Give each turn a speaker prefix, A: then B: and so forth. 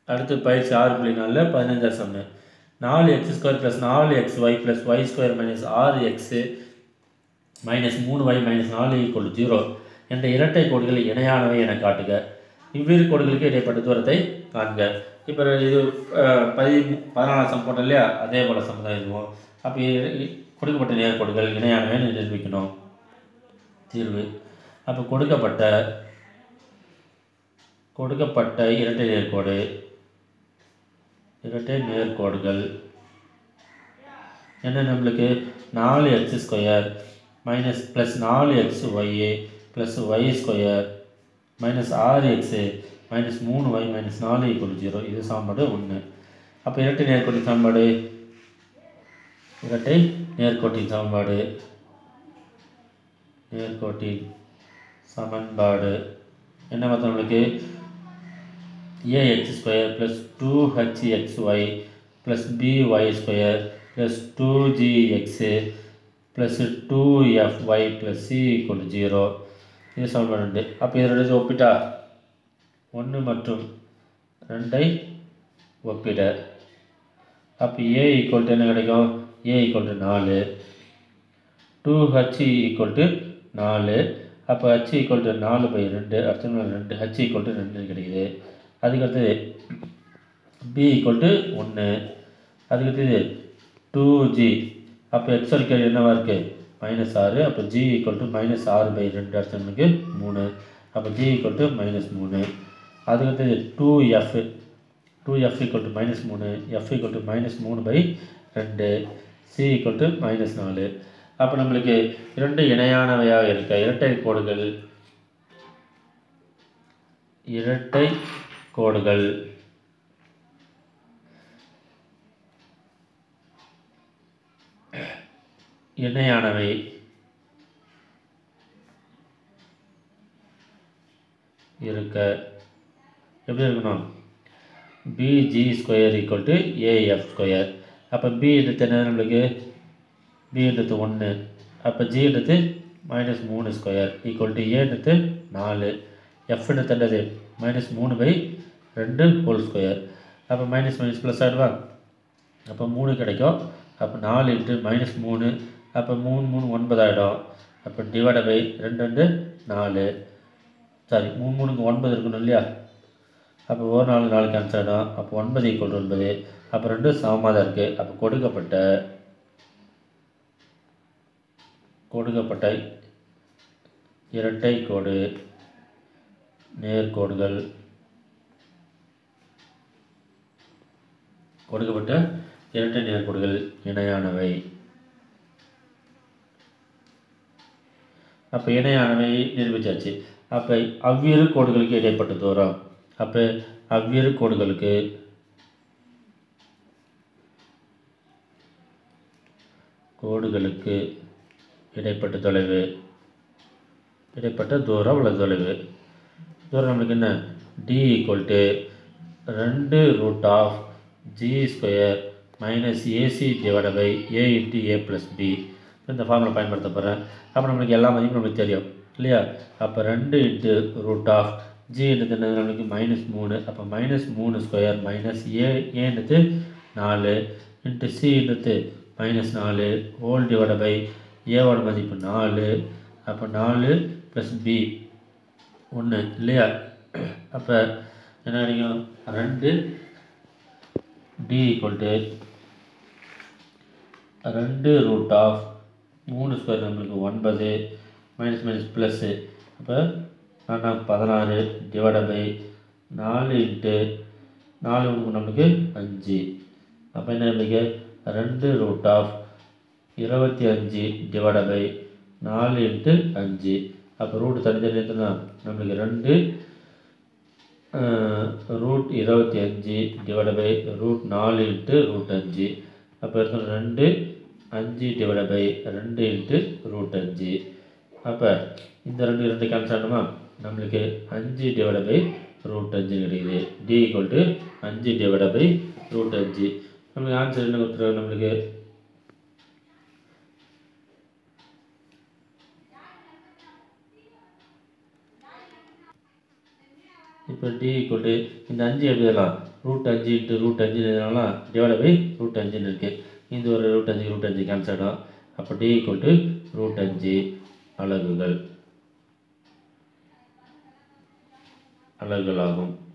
A: அடுத்து பயிற்சி ஆறு புள்ளி நாலில் பதினஞ்சாம் சம்மு நாலு எக்ஸ் ஸ்கொயர் ப்ளஸ் நாலு x y plus y square minus ஆறு எக்ஸு மைனஸ் மூணு ஒய் மைனஸ் நாலு ஈக்குவல் ஜீரோ என்ற இரட்டை கோடுகள் இணையானவை என காட்டுக இவ்விரு கோடுகளுக்கு இடைப்பட்ட தூரத்தை காண்க இப்போ இது அஹ், பதி பதினாலாம் சம் போட்டோம் இல்லையா அதே போல் சம் தான் இதுவும் அப்போ இ- கொடுக்கப்பட்ட நேர்கோடுகள் இணையானவை நிரூபிக்கணும் தீர்வு அப்போ கொடுக்கப்பட்ட கொடுக்கப்பட்ட இரட்டை நேர்கோடு இரட்டை நேர்கோடுகள் என்ன நம்மளுக்கு நாலு எக்ஸ் ஸ்கொயர் மைனஸ் ப்ளஸ் நாலு x y plus y square minus ஆறு எக்ஸு மைனஸ் மூணு ஒய் மைனஸ் நாலு ஈக்குவல் ஜீரோ இது சமன்பாடு ஒன்று அப்போ இரட்டை நேர்கோட்டின் சமன்பாடு இரட்டை நேர்கோட்டின் சமன்பாடு நேர்கோட்டின் சமன்பாடு என்ன பார்த்தோம் நம்மளுக்கு a x square plus two h x y plus b y square plus two g x plus two f y plus c equal zero இது சமன்பாடு ரெண்டு அப்போ இது ரெண்டு ஒப்பிட்டா ஒன்று மற்றும் ரெண்டை ஒப்பிட அப்போ ஏ ஈக்குவல் டு என்ன கிடைக்கும் ஏ ஈக்குவல் டு நாலு டூ ஹச் ஈக்குவல் டு நாலு அப்போ ஹச் ஈக்குவல் டு நாலு பை ரெண்டு அடுத்த ரெண்டு ஹச் ஈக்குவல் டு ரெண்டு கிடைக்குது அதுக்கடுத்தது பி ஈக்குவல் டு ஒன்று அதுக்கடுத்தது டூ ஜி அப்போ எக்ஸல் கேள்வி என்னவா இருக்குது மைனஸ் ஆறு அப்போ ஜி ஈக்குவல் டு மைனஸ் ஆறு பை ரெண்டு அடுத்த நமக்கு மூணு அப்போ ஜி ஈக்குவல் டு மைனஸ் மூணு அதுக்கடுத்தது two f two f equal to minus மூணு எஃப் ஈக்குவல் டு மைனஸ் மூணு பை ரெண்டு சி ஈக்குவல் டு மைனஸ் நாலு அப்போ நம்மளுக்கு இரண்டு இணையானவையாக இருக்க இரட்டை கோடுகள் இரட்டை கோடுகள் இணையானவை இருக்க எப்படி இருக்கணும் b g square equal to a f square அப்போ பின்றது என்ன நம்மளுக்கு பின்றது ஒன்று அப்போ ஜின்றது மைனஸ் மூணு ஸ்கொயர் ஈக்குவல் டு ஏன்றது நாலு எஃப்ன்றது என்னது மைனஸ் மூணு பை ரெண்டு ஹோல் ஸ்கொயர் அப்போ மைனஸ் மைனஸ் ப்ளஸ் ஆகிடுவா அப்போ மூணு கிடைக்கும் அப்போ நாலு இன்ட்டு மைனஸ் மூணு அப்போ மூணு மூணு ஒன்பது ஆகிடும் அப்போ டிவைட பை ரெண்டு ரெண்டு நாலு சாரி மூணு மூணுக்கு ஒன்பது இருக்கணும் இல்லையா அப்போ ஒரு நாலு நாலு கேன்சல் ஆகிடும் அப்போ ஒன்பது ஈக்குவல் ஒன்பது அப்போ ரெண்டும் சமமாக தான் இருக்குது அப்போ கொடுக்கப்பட்ட கொடுக்கப்பட்ட இரட்டை கோடு நேர்கோடுகள் கொடுக்கப்பட்ட இரட்டை நேர்கோடுகள் இணையானவை அப்போ இணையானவை நிரூபிச்சாச்சு அப்போ அவ்விரு கோடுகளுக்கு இடைப்பட்ட தூரம் அப்போ அவ்விரு கோடுகளுக்கு கோடுகளுக்கு இடைப்பட்ட தொலைவு இடைப்பட்ட தூரம் உள்ள தொலைவு தூரம் நம்மளுக்கு என்ன டி ஈக்குவல் டு ரெண்டு root of g square minus a c divide by a into a plus b இந்த ஃபார்முலா பயன்படுத்த போகிறேன் அப்போ நம்மளுக்கு எல்லா மதிப்பும் நம்மளுக்கு தெரியும் இல்லையா அப்போ ரெண்டு இன்ட்டு ரூட் ஆஃப் ஜி என்னது என்னது நம்மளுக்கு மைனஸ் மூணு அப்போ மைனஸ் மூணு ஸ்கொயர் மைனஸ் ஏ ஏன்றது நாலு இன்ட்டு சி என்னது மைனஸ் நாலு ஹோல் டிவைட் பை ஏவோட மதிப்பு நாலு அப்போ நாலு ப்ளஸ் பி ஒன்று இல்லையா அப்போ என்ன கிடைக்கும் ரெண்டு டி ஈக்குவல் டு ரெண்டு ரூட் ஆஃப் மூணு ஸ்கொயர் நம்மளுக்கு ஒன்பது மைனஸ் மைனஸ் ப்ளஸ்ஸு அப்போ நான் பதினாறு டிவைட பை நாலு இன்ட்டு நாலு ஒன்று நம்மளுக்கு அஞ்சு அப்போ என்ன நம்மளுக்கு ரெண்டு ரூட் ஆஃப் இருபத்தி அஞ்சு டிவைட பை நாலு இன்ட்டு அஞ்சு அப்போ ரூட் தனித்தனி எத்தனை நம்மளுக்கு ரெண்டு ரூட் இருபத்தி அஞ்சு டிவைட பை ரூட் நாலு இன்ட்டு ரூட் அஞ்சு அப்போ இருக்கிற ரெண்டு அஞ்சு டிவைட பை ரெண்டு இன்ட்டு ரூட் அஞ்சு அப்போ இந்த ரெண்டு ரெண்டு கேன்சல் ஆகணுமா நம்மளுக்கு அஞ்சு டிவைட பை ரூட் அஞ்சு கிடைக்குது டி ஈக்குவல் டு அஞ்சு டிவைட பை ரூட் அஞ்சு நம்மளுக்கு ஆன்சர் என்ன கொடுத்துருவாங்க நம்மளுக்கு இப்போ டி ஈக்குவல் டு இந்த அஞ்சு எப்படி எழுதலாம் ரூட் அஞ்சு இன்ட்டு ரூட் அஞ்சு எழுதினால டிவைட் பை ரூட் அஞ்சுன்னு இருக்குது இந்த ஒரு ரூட் அஞ்சு ரூட் அஞ்சு கேன்சல் ஆகிடும் அப்போ டி ஈக்குவல் டு ரூட் அஞ்சு அலகுகள் அலகுகள் ஆகும்